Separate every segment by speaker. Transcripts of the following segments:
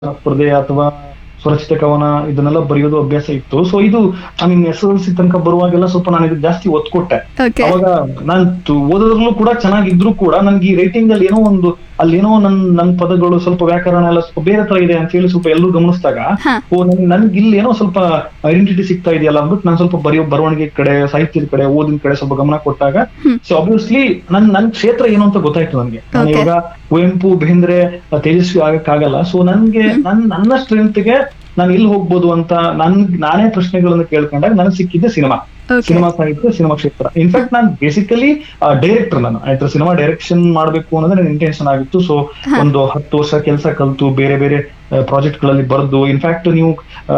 Speaker 1: ಸ್ಪರ್ಧೆ ಅಥವಾ ಸ್ವರಚಿತ ಕವನ ಇದನ್ನೆಲ್ಲ ಬರೆಯೋದು ಅಭ್ಯಾಸ ಇತ್ತು ಸೊ ಇದು I mean S L C ತನಕ ಬರುವಾಗೆಲ್ಲ ಸ್ವಲ್ಪ ನಾನು ಇದಕ್ಕೆ ಜಾಸ್ತಿ ಒತ್ತು ಕೊಟ್ಟೆ
Speaker 2: ಓಕೆ
Speaker 1: ಅವಾಗ ನಾನ್ ತು- ಓದೋದ್ರಲ್ಲೂ ಕೂಡ ಚೆನ್ನಾಗಿದ್ರು ಕೂಡ ನನ್ಗೆ ಈ ರೈಟಿಂಗ್ ಅಲ್ಲಿ ಏನೋ ಒಂದು ಅಲ್ಲಿ ಏನೋ ನನ್ ನನ್ ಪದಗಳು ಸ್ವಲ್ಪ ವ್ಯಾಕರಣ ಎಲ್ಲ ಸ್ವಲ್ಪ ಬೇರೆ ತರ ಇದೆ ಅಂತ ಹೇಳಿ ಸ್ವಲ್ಪ ಎಲ್ಲರೂ ಗಮನಿಸಿದಾಗ
Speaker 2: ಹಾ.
Speaker 1: ಓ ನನ್ ನನ್ಗೆ ಇಲ್ಲಿ ಏನೋ ಸ್ವಲ್ಪ ಐಡೆಂಟಿಟಿ ಸಿಗ್ತಾ ಇದೆಯಲ್ಲ ಅಂದ್ಬಿಟ್ಟು ನಾನು ಸ್ವಲ್ಪ ಬರೆಯೋ ಬರವಣಿಗೆ ಕಡೆ ಸಾಹಿತ್ಯದ ಕಡೆ ಓದಿನ ಕಡೆ ಸ್ವಲ್ಪ ಗಮನ ಕೊಟ್ಟಾಗ
Speaker 2: ಹ್ಮ್.
Speaker 1: ಸೊ ಅಬ್ವಿಯಸ್ಲಿ ನನ್ ನನ್ ಕ್ಷೇತ್ರ ಏನು ಅಂತ ಗೊತ್ತಾಯ್ತು ನನ್ಗೆ ನಾನು
Speaker 2: Okay.
Speaker 1: ಇವಾಗ ಕುವೆಂಪು ಬೇಂದ್ರೆ ತೇಜಸ್ವಿ ಆಗಕ್ಕಾಗಲ್ಲ ಸೊ ನನ್ಗೆ ನನ್ ನನ್ನ ಸ್ಟ್ರೆಂತ್ಗೆ ನಾನು ಎಲ್ಲಿ ಹೋಗ್ಬೋದು ಅಂತ ನನ್ ನಾನೇ ಪ್ರಶ್ನೆಗಳನ್ನು ಕೇಳ್ಕೊಂಡಾಗ ನನಗೆ ಸಿಕ್ಕಿದ್ದೆ ಸಿನಿಮಾ
Speaker 2: ಓಕೆ
Speaker 1: ಸಿನಿಮಾ ಸಾಹಿತ್ಯ ಸಿನಿಮಾ ಕ್ಷೇತ್ರ ಇನ್ಫ್ಯಾಕ್ಟ್ ನಾನು ಬೇಸಿಕಲಿ ಡೈರೆಕ್ಟರ್ ನಾನು ಆಯ್ತಾ ಸಿನಿಮಾ ಡೈರೆಕ್ಷನ್ ಮಾಡ್ಬೇಕು ಅನ್ನೋದೇ ನನ್ನ ಇಂಟೆನ್ಷನ್ ಆಗಿತ್ತು ಸೊ ಒಂದು ಹತ್ತು ವರ್ಷ ಕೆಲಸ ಕಲ್ತು ಬೇರೆ ಬೇರೆ ಪ್ರಾಜೆಕ್ಟ್ ಗಳಲ್ಲಿ ಬರೆದು ಇನ್ಫ್ಯಾಕ್ಟ್ ನೀವು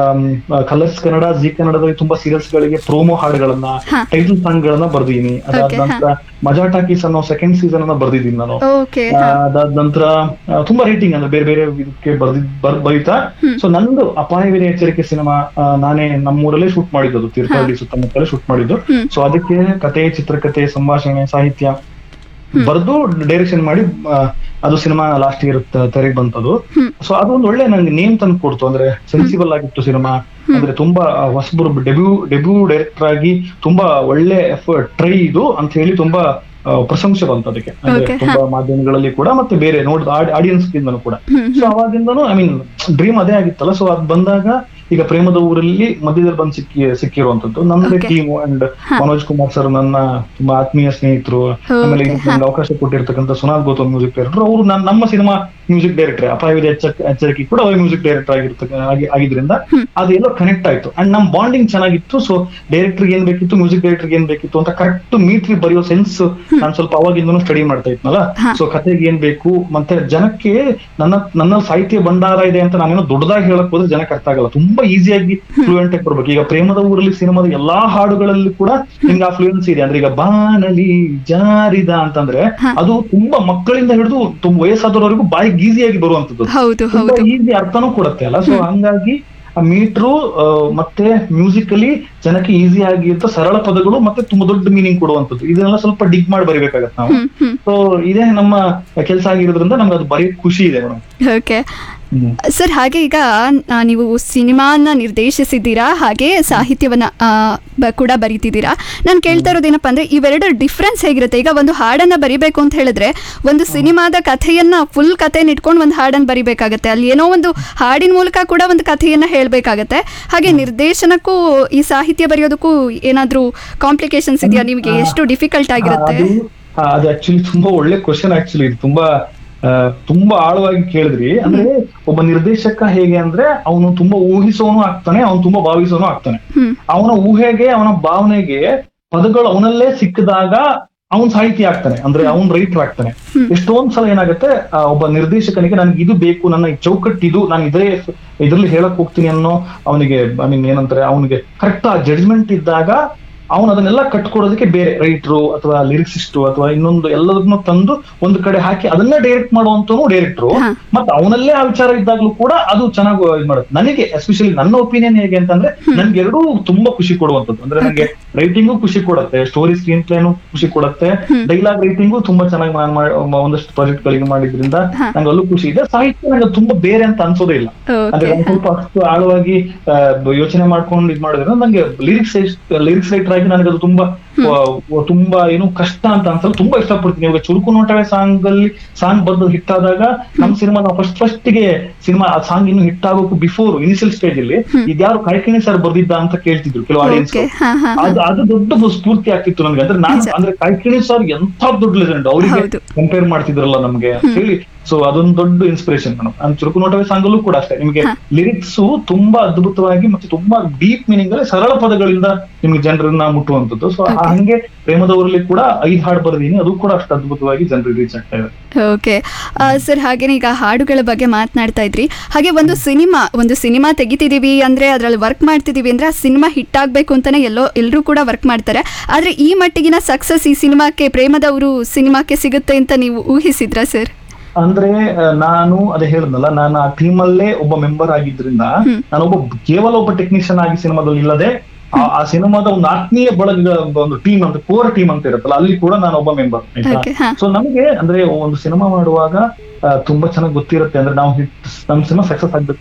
Speaker 1: ಕಲರ್ಸ್ ಕನ್ನಡ ಜಿ ಕನ್ನಡದಲ್ಲಿ ತುಂಬಾ ಸೀರಿಯಲ್ಸ್ ಗಳಿಗೆ ಪ್ರೋಮೋ ಹಾಡುಗಳನ್ನ
Speaker 2: ಹಾ.
Speaker 1: ಟೈಟಲ್ ಸಾಂಗ್ ಗಳನ್ನ ಬರ್ದಿದ್ದೀನಿ ಅದಾದ
Speaker 2: Okay, ಹಾ.
Speaker 1: ನಂತರ ಮಜಾ ಟಾಕೀಸ್ ಅನ್ನೋ ಸೆಕೆಂಡ್ ಸೀಸನ್ ಅನ್ನ ಬರ್ದಿದ್ದೀನಿ ನಾನು
Speaker 2: ಓಕೆ
Speaker 1: ಆ, ಅದಾದ ನಂತರ ಆ, ತುಂಬಾ ರೇಟಿಂಗ್ ಅಂದ್ರೆ ಬೇರೆ ಬೇರೆ ಇದಕ್ಕೆ ಬರ್ದಿ ಬರ್ ಬರೀತಾ ಸೊ ನಂದು ಅಪಾಯವಿದೆ ಎಚ್ಚರಿಕೆ ಸಿನಿಮಾ ನಾನೇ ನಮ್ಮೂರಲ್ಲೇ ಶೂಟ್ ಮಾಡಿದ್ದು ತೀರ್ಥಹಳ್ಳಿ ಸುತ್ತಮುತ್ತಲೇ ಶೂಟ್ ಮಾಡಿದ್ದು
Speaker 2: ಹ್ಮ್.
Speaker 1: ಸೊ ಅದಕ್ಕೆ ಕತೆ ಚಿತ್ರಕಥೆ ಸಂಭಾಷಣೆ ಸಾಹಿತ್ಯ ಬರೆದು ಡೈರೆಕ್ಷನ್ ಮಾಡಿ ಆ, ಅದು ಸಿನಿಮಾ ಲಾಸ್ಟ್ ಇಯರ್ ತೆರೆಗೆ ಬಂತದು
Speaker 2: ಹ್ಮ್.
Speaker 1: ಸೊ ಅದು ಒಂದು ಒಳ್ಳೆ ನಂಗೆ ನೇಮ್ ತಂದು ಕೊಡ್ತು ಅಂದ್ರೆ ಸೆನ್ಸಿಬಲ್ ಆಗಿತ್ತು ಸಿನಿಮಾ ಅಂದ್ರೆ ತುಂಬಾ ಹೊಸಬರು ಡೆಬ್ಯೂ ಡೆಬ್ಯೂ ಡೈರೆಕ್ಟರ್ ಆಗಿ ತುಂಬಾ ಒಳ್ಳೆ ಎಫರ್ಟ್ ಟ್ರೈ ಇದು ಅಂತ ಹೇಳಿ ತುಂಬಾ ಆ, ಪ್ರಶಂಸೆ ಬಂತು ಅದಕ್ಕೆ ಅಂದ್ರೆ
Speaker 2: Okay,
Speaker 1: ತುಂಬಾ ಮಾಧ್ಯಮಗಳಲ್ಲಿ ಕೂಡ ಮತ್ತೆ ಬೇರೆ ನೋಡಿದ ಆಡಿಯನ್ಸ್ ಇಂದನೂ ಕೂಡ
Speaker 2: ಹ್ಮ್,
Speaker 1: ಸೊ ಅವಾಗಿಂದನೂ ಐ ಮೀನ್ ಡ್ರೀಮ್ ಅದೇ ಆಗಿತ್ತಲ್ಲ ಸೊ ಅದ್ ಬಂದಾಗ ಈಗ ಪ್ರೇಮದ ಊರಲ್ಲಿ ಮಧ್ಯದಲ್ಲಿ ಬಂದು ಸಿಕ್ಕಿ ಸಿಕ್ಕಿರುವಂತದ್ದು ನಮ್ಮದೇ
Speaker 2: Okay.
Speaker 1: Team and Manoj Kumar sir ನನ್ನ ತುಂಬಾ ಆತ್ಮೀಯ ಸ್ನೇಹಿತರು ಆಮೇಲೆ ಇದಕ್ಕೆ ನಂಗೆ ಅವಕಾಶ ಕೊಟ್ಟಿರ್ತಕ್ಕಂಥ ಸುನಾಲ್ ಗೌತಮ್ ಮ್ಯೂಸಿಕ್ ಡೈರೆಕ್ಟರ್ ಅವರು ನನ್ನ ನಮ್ಮ ಸಿನಿಮಾ ಮ್ಯೂಸಿಕ್ ಡೈರೆಕ್ಟರ್ ಅಪಾಯವಿದೆ ಎಚ್ಚ- ಎಚ್ಚರಿಕೆ ಕೂಡ ಅವ್ರ ಮ್ಯೂಸಿಕ್ ಡೈರೆಕ್ಟರ್ ಆಗಿರ್ತಕ್ಕ ಆಗಿ- ಆಗಿದ್ರಿಂದ ಅದೆಲ್ಲೋ ಕನೆಕ್ಟ್ ಆಯ್ತು ಅಂಡ್ ನಮ್ ಬಾಂಡಿಂಗ್ ಚೆನ್ನಾಗಿತ್ತು ಸೊ ಡೈರೆಕ್ಟರ್ ಏನ್ ಬೇಕಿತ್ತು ಮ್ಯೂಸಿಕ್ ಡೈರೆಕ್ಟರ್ ಏನ್ ಬೇಕಿತ್ತು ಅಂತ ಕರೆಕ್ಟ್ ಮೀಟ್ರಿ ಬರೆಯೋ ಸೆನ್ಸ್ ನಾನು ಸ್ವಲ್ಪ ಅವಾಗಿಂದನೂ ಸ್ಟಡಿ ಮಾಡ್ತಾ ಇದ್ನಲ್ಲ
Speaker 2: ಹಾ.
Speaker 1: ಸೊ ಕಥೆಗೆ ಏನ್ ಬೇಕು ಮತ್ತೆ ಜನಕ್ಕೆ ನನ್ನ ನನ್ನ ಸಾಹಿತ್ಯ ಭಂಡಾರ ಇದೆ ಅಂತ ನಾನೇನೋ ದೊಡ್ಡದಾಗಿ ಹೇಳಕ್ ಹೋದ್ರೆ ಜನಕ್ಕೆ ಅರ್ಥ ಆಗಲ್ಲ ತುಂಬಾ ಈಸಿಯಾಗಿ ಫ್ಲೂಯೆಂಟ್ ಆಗಿ ಬರ್ಬೇಕು ಈಗ ಪ್ರೇಮದ ಊರಲ್ಲಿ ಸಿನಿಮಾದ ಎಲ್ಲಾ ಹಾಡುಗಳಲ್ಲಿ ಕೂಡ ನಿಮ್ಗೆ ಆ ಫ್ಲೂಯೆನ್ಸಿ ಇದೆ ಅಂದ್ರೆ ಈಗ ಬಾನಲಿ ಜಾರಿದ ಅಂತಂದ್ರೆ ಅದು ತುಂಬಾ ಮಕ್ಕಳಿಂದ ಹಿಡಿದು ತುಂಬ ವಯಸ್ಸಾದವರೆಗೂ ಬಾಯಿಗೆ ಈಸಿಯಾಗಿ ಬರುವಂತದ್ದು
Speaker 2: ಹೌದು
Speaker 1: ತುಂಬಾ
Speaker 2: ಹೌದು
Speaker 1: ಈಸಿ ಅರ್ಥನೂ ಕೊಡುತ್ತೆ ಅಲ್ಲ ಸೊ ಹಂಗಾಗಿ ಆ ಮೀಟ್ರು ಮತ್ತೆ ಮ್ಯೂಸಿಕಲಿ ಜನಕ್ಕೆ ಈಸಿ ಆಗಿರ್ತ ಸರಳ ಪದಗಳು ಮತ್ತೆ ತುಂಬಾ ದೊಡ್ಡ ಮೀನಿಂಗ್ ಕೊಡುವಂತದ್ದು ಇದನ್ನೆಲ್ಲ ಸ್ವಲ್ಪ ಡಿಗ್ ಮಾಡಿ ಬರಿಬೇಕಾಗತ್ತೆ ನಾವು
Speaker 2: ಹ್ಮ್ ಹ್ಮ್
Speaker 1: ಸೊ ಇದೇ ನಮ್ಮ ಕೆಲಸ ಆಗಿರೋದ್ರಿಂದ ನಮ್ಗೆ ಅದು ಬರೆಯಕ್ ಖುಷಿ ಇದೆ ಮೇಡಮ್
Speaker 2: ಓಕೆ ಸರ್ ಹಾಗೆ ಈಗ ಆ, ನೀವು ಸಿನಿಮಾನ ನಿರ್ದೇಶಿಸಿದ್ದೀರಾ ಹಾಗೆ ಸಾಹಿತ್ಯವನ್ನ ಆ, ಬ- ಕೂಡ ಬರೀತಿದ್ದೀರಾ ನಾನು ಕೇಳ್ತಾ ಇರೋದೇನಪ್ಪ ಅಂದ್ರೆ ಇವೆರಡು ಡಿಫ್ರೆನ್ಸ್ ಹೇಗಿರುತ್ತೆ ಈಗ ಒಂದು ಹಾಡನ್ನ ಬರಿಬೇಕು ಅಂತ ಹೇಳಿದ್ರೆ ಒಂದು ಸಿನಿಮಾದ ಕಥೆಯನ್ನ ಫುಲ್ ಕಥೆನ ಇಟ್ಕೊಂಡು ಒಂದು ಹಾಡನ್ನ ಬರಿಬೇಕಾಗತ್ತೆ ಅಲ್ಲಿ ಏನೋ ಒಂದು ಹಾಡಿನ ಮೂಲಕ ಕೂಡ ಒಂದು ಕಥೆಯನ್ನ ಹೇಳಬೇಕಾಗತ್ತೆ ಹಾಗೆ ನಿರ್ದೇಶನಕ್ಕೂ ಈ ಸಾಹಿತ್ಯ ಬರೆಯೋದಕ್ಕೂ ಏನಾದರೂ ಕಾಂಪ್ಲಿಕೇಶನ್ಸ್ ಇದೆಯಾ ನಿಮಗೆ ಎಷ್ಟು ಡಿಫಿಕಲ್ಟ್ ಆಗಿರುತ್ತೆ
Speaker 1: ಅದು ಆ, ಅದು ಆಕ್ಚುಲಿ ತುಂಬಾ ಒಳ್ಳೆ ಕ್ವಶನ್ ಆಕ್ಚುಲಿ ಇದು ತುಂಬಾ ಆ, ತುಂಬಾ ಆಳವಾಗಿ ಕೇಳಿದ್ರಿ ಅಂದ್ರೆ ಒಬ್ಬ ನಿರ್ದೇಶಕ ಹೇಗೆ ಅಂದ್ರೆ ಅವನು ತುಂಬಾ ಊಹಿಸೋನು ಆಗ್ತಾನೆ ಅವನು ತುಂಬಾ ಭಾವಿಸೋನು ಆಗ್ತಾನೆ
Speaker 2: ಹ್ಮ್
Speaker 1: ಅವನ ಊಹೆಗೆ ಅವನ ಭಾವನೆಗೆ ಪದಗಳು ಅವನಲ್ಲೇ ಸಿಕ್ಕಿದಾಗ ಅವನ್ ಸಾಹಿತಿ ಆಗ್ತಾನೆ ಅಂದ್ರೆ ಅವನ್ ರೈಟರ್ ಆಗ್ತಾನೆ
Speaker 2: ಹ್ಮ್.
Speaker 1: ಎಷ್ಟೊಂದ್ ಸಲ ಏನಾಗುತ್ತೆ ಆ, ಒಬ್ಬ ನಿರ್ದೇಶಕನಿಗೆ ನನ್ಗೆ ಇದು ಬೇಕು ನನ್ನ ಈ ಚೌಕಟ್ಟು ಇದು ನಾನು ಇದೇ ಇದ್ರಲ್ಲಿ ಹೇಳಕ್ ಹೋಗ್ತೀನಿ ಅನ್ನೋ ಅವನಿಗೆ ಐ ಮೀನ್ ಏನಂತಾರೆ ಅವನಿಗೆ ಕರೆಕ್ಟ್ ಆ ಜಡ್ಜ್ಮೆಂಟ್ ಇದ್ದಾಗ ಅವನು ಅದನ್ನೆಲ್ಲ ಕಟ್ಕೊಡೋದಕ್ಕೆ ಬೇರೆ ರೈಟ್ರು ಅಥವಾ ಲಿರಿಕ್ಸಿಸ್ಟು ಅಥವಾ ಇನ್ನೊಂದು ಎಲ್ಲದನ್ನು ತಂದು ಒಂದು ಕಡೆ ಹಾಕಿ ಅದನ್ನೇ ಡೈರೆಕ್ಟ್ ಮಾಡುವಂತನು ಡೈರೆಕ್ಟ್ರು
Speaker 2: ಹಾ.
Speaker 1: ಮತ್ತೆ ಅವನಲ್ಲೇ ಆ ವಿಚಾರ ಇದ್ದಾಗ್ಲೂ ಕೂಡ ಅದು ಚೆನ್ನಾಗಿ ಇದು ಮಾಡುತ್ತೆ ನನಗೆ ಎಸ್ಪೆಷಲಿ ನನ್ನ ಒಪಿನಿಯನ್ ಹೇಗೆ ಅಂತಂದ್ರೆ ನನ್ಗೆ ಎರಡೂ ತುಂಬಾ ಖುಷಿ ಕೊಡುವಂತದ್ದು ಅಂದ್ರೆ ನನಗೆ ರೈಟಿಂಗು ಖುಷಿ ಕೊಡುತ್ತೆ ಸ್ಟೋರಿ ಸ್ಕ್ರೀನ್ ಪ್ಲೇನು ಖುಷಿ ಕೊಡುತ್ತೆ ಡೈಲಾಗ್ ರೈಟಿಂಗು ತುಂಬಾ ಚೆನ್ನಾಗಿ ನಾನು ಮಾಡ್- ಒಂದಷ್ಟು ಪ್ರಾಜೆಕ್ಟ್ ಗಳಿಗೆ ಮಾಡಿದ್ರಿಂದ
Speaker 2: ಹಾ.
Speaker 1: ನಂಗೆ ಅಲ್ಲೂ ಖುಷಿ ಇದೆ ಸಾಹಿತ್ಯ ನಂಗೆ ತುಂಬಾ ಬೇರೆ ಅಂತ ಅನ್ಸೋದೇ ಇಲ್ಲ ಅಂದ್ರೆ
Speaker 2: ಓಕೆ
Speaker 1: ನಾನು ಸ್ವಲ್ಪ ಅಷ್ಟು ಆಳವಾಗಿ ಆ, ಬ- ಯೋಚನೆ ಮಾಡ್ಕೊಂಡು ಇದ್ ಮಾಡಿದ್ರೆ ನಂಗೆ ಲಿರಿಕ್ಸ್ ಲಿರಿಕ್ಸ್ ರೈಟರ್ ಆಗಿ ನನಗೆ ಅದು ತುಂಬಾ ಆ, ತುಂಬಾ ಏನು ಕಷ್ಟ ಅಂತ ಅನ್ಸಲ್ಲ ತುಂಬಾ ಇಷ್ಟಪಡ್ತೀನಿ ಇವಾಗ ಚುರುಕು ನೋಟವೇ ಸಾಂಗ್ ಅಲ್ಲಿ ಸಾಂಗ್ ಬಂದು ಹಿಟ್ ಆದಾಗ ನಮ್ ಸಿನಿಮಾ ನಾವು ಫಸ್ಟ್ ಫಸ್ಟ್ ಗೆ ಸಿನಿಮಾ ಆ ಸಾಂಗ್ ಇನ್ನು ಹಿಟ್ ಆಗೋಕು ಬಿಫೋರ್ ಇನಿಷಿಯಲ್ ಸ್ಟೇಜ್ ಅಲ್ಲಿ ಇದ್ಯಾರು ಕೈಕಿಣಿ ಸರ್ ಬರ್ದಿದ್ದ ಅಂತ ಕೇಳ್ತಿದ್ರು ಕೆಲವು ಆಡಿಯನ್ಸ್
Speaker 2: ಓಕೆ ಹಾ ಹಾ
Speaker 1: ಅದು ಅದು ದೊಡ್ಡ ಸ್ಫೂರ್ತಿ ಆಗ್ತಿತ್ತು ನನ್ಗೆ ಅಂದ್ರೆ ನಾನು
Speaker 2: ನಿಜ.
Speaker 1: ಅಂದ್ರೆ ಕೈಕಿಣಿ ಸರ್ ಎಂತ ದೊಡ್ಡ ಲೆಜೆಂಡ್ ಅವರಿಗೆ
Speaker 2: ಹೌದು.
Speaker 1: ಕಂಪೇರ್ ಮಾಡ್ತಿದ್ರಲ್ಲ ನಮ್ಗೆ ಅಂತ ಹೇಳಿ ಸೊ ಅದೊಂದು ದೊಡ್ಡ ಇನ್ಸ್ಪಿರೇಷನ್ ನಾನು ನಾನು ಚುರುಕು ನೋಟವೇ ಸಾಂಗಲ್ಲೂ ಕೂಡ ಅಷ್ಟೇ ನಿಮಗೆ ಲಿರಿಕ್ಸ್ ತುಂಬಾ ಅದ್ಭುತವಾಗಿ ಮತ್ತೆ ತುಂಬಾ ಡೀಪ್ ಮೀನಿಂಗ್ ಅಲ್ಲಿ ಸರಳ ಪದಗಳಿಂದ ನಿಮ್ಗೆ ಜನರನ್ನ ಮುಟ್ಟುವಂತದ್ದು ಸೊ ಹಂಗೆ ಪ್ರೇಮದವರಲ್ಲಿ ಕೂಡ ಐದ್ ಹಾಡು ಬರ್ದೀನಿ ಅದು ಕೂಡ ಅಷ್ಟು ಅದ್ಭುತವಾಗಿ ಜನರಿಗೆ ರೀಚ್ ಆಗ್ತಾ ಇದೆ
Speaker 2: ಓಕೆ ಸರ್ ಹಾಗೇನೆ ಈಗ ಹಾಡುಗಳ ಬಗ್ಗೆ ಮಾತನಾಡ್ತಾ ಇದ್ರಿ ಹಾಗೆ ಒಂದು ಸಿನಿಮಾ ಒಂದು ಸಿನಿಮಾ ತೆಗಿತಿದೀವಿ ಅಂದ್ರೆ ಅದ್ರಲ್ಲಿ ವರ್ಕ್ ಮಾಡ್ತಿದೀವಿ ಅಂದ್ರೆ ಆ ಸಿನಿಮಾ ಹಿಟ್ ಆಗ್ಬೇಕು ಅಂತಾನೆ ಎಲ್ಲೋ ಎಲ್ಲರೂ ಕೂಡ ವರ್ಕ್ ಮಾಡ್ತಾರೆ ಆದ್ರೆ ಈ ಮಟ್ಟಿಗಿನ ಸಕ್ಸಸ್ ಈ ಸಿನಿಮಾಕ್ಕೆ ಪ್ರೇಮದವರು ಸಿನಿಮಾಕ್ಕೆ ಸಿಗುತ್ತೆ ಅಂತ ನೀವು ಊಹಿಸಿದ್ರಾ ಸರ್
Speaker 1: ಅಂದ್ರೆ ಆ, ನಾನು ಅದೇ ಹೇಳಿದ್ನಲ್ಲ ನಾನು ಆ ಟೀಮ್ ಅಲ್ಲೇ ಒಬ್ಬ ಮೆಂಬರ್ ಆಗಿದ್ರಿಂದ ನಾನೊಬ್ಬ ಕೇವಲ ಒಬ್ಬ ಟೆಕ್ನಿಷಿಯನ್ ಆಗಿ ಸಿನಿಮಾದಲ್ಲಿ ಇಲ್ಲದೆ ಆ- ಆ ಸಿನಿಮಾದ ಒಂದು ಆತ್ಮೀಯ ಬಳಗದ ಒಂದು ಟೀಮ್ ಅಂತ ಕೋರ್ ಟೀಮ್ ಅಂತ ಇರುತ್ತಲ್ಲ ಅಲ್ಲಿ ಕೂಡ ನಾನು ಒಬ್ಬ ಮೆಂಬರ್ ಆಯ್ತಾ
Speaker 2: ಓಕೆ ಹಾ
Speaker 1: ಸೊ ನಮಗೆ ಅಂದ್ರೆ ಒಂದು ಸಿನಿಮಾ ಮಾಡುವಾಗ ಆ, ತುಂಬಾ ಚೆನ್ನಾಗಿ ಗೊತ್ತಿರುತ್ತೆ ಅಂದ್ರೆ ನಾವು ಹಿಟ್ ನಮ್ ಸಿನಿಮಾ ಸಕ್ಸಸ್ ಆಗ್ಬೇಕು